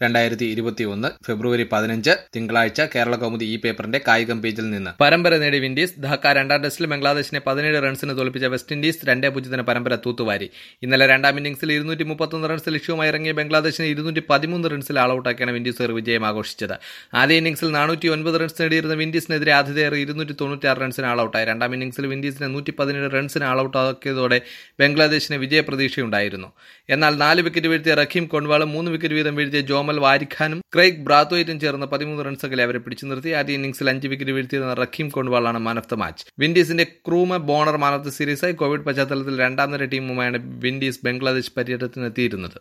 രണ്ടായിരത്തി ഇരുപത്തി ഒന്ന് ഫെബ്രുവരി പതിനഞ്ച് തിങ്കളാഴ്ച കേരള കൗമുദി ഈ പേപ്പറിന്റെ കായികം പേജിൽ നിന്ന് പരമ്പര നേടി വിൻഡീസ് ധാക്ക രണ്ടാം ടെസ്റ്റിൽ ബംഗ്ലാദേശിനെ പതിനേഴ് റൺസിന് തോൽപ്പിച്ച വെസ്റ്റ് ഇൻഡീസ് രണ്ടേ പൂജ്യത്തിന് പരമ്പര തൂത്തുവാരി ഇന്നലെ രണ്ടാം ഇന്നിംഗ്സിൽ ഇരുന്നൂറ്റി മുപ്പത്തൊന്ന് റൺസ് ലക്ഷ്യവുമായി ഇറങ്ങിയ ബംഗ്ലാദേശിനെ ഇരുന്നൂറ്റി പതിമൂന്ന് റൺസിൽ ആളൌട്ടാക്കിയാണ് വിൻഡീസ് ഒരു വിജയം ആഘോഷിച്ചത് ആദ്യ ഇന്നിംഗ്സിൽ നാനൂറ്റി ഒൻപത് റൺസ് നേടിയിരുന്ന വിൻഡീസിനെതിരെ ആതിഥേയർ ഇരുന്നൂറ്റി തൊണ്ണൂറ്റിയാറ് റൺസിന് ആളൌട്ടായി രണ്ടാം ഇന്നിംഗ്സിൽ വിൻഡീസിനെ നൂറ്റി പതിനേഴ് റൺസിന് ആളൌട്ടാക്കിയതോടെ ബംഗ്ലാദേശിന് വിജയപ്രതീക്ഷയുണ്ടായിരുന്നു എന്നാൽ നാല് വിക്കറ്റ് വീഴ്ത്തിയ റഖീം കൊൺവാളും മൂന്ന് വിക്കറ്റ് വീതം വീഴ്ത്തിയ ജോമൽ വാരിഖാനും ക്രൈഗ് ബ്രാത്വൈറ്റും ചേർന്ന് പതിമൂന്ന് റൺസ് അകലെ അവരെ പിടിച്ചു നിർത്തി ആദ്യ ഇന്നിംഗ്സിൽ അഞ്ച് വിക്കറ്റ് വീഴ്ത്തിയിരുന്ന റഖീം കൊൺവാളാണ് മാൻ ഓഫ് ദ മാച്ച് വിൻഡീസിന്റെ Nkrumah Bonner man of the സീരീസായി കോവിഡ് പശ്ചാത്തലത്തിൽ രണ്ടാം നിര ടീമുമായാണ് വിൻഡീസ് ബംഗ്ലാദേശ് പര്യടനത്തിനെത്തിയിരുന്നത്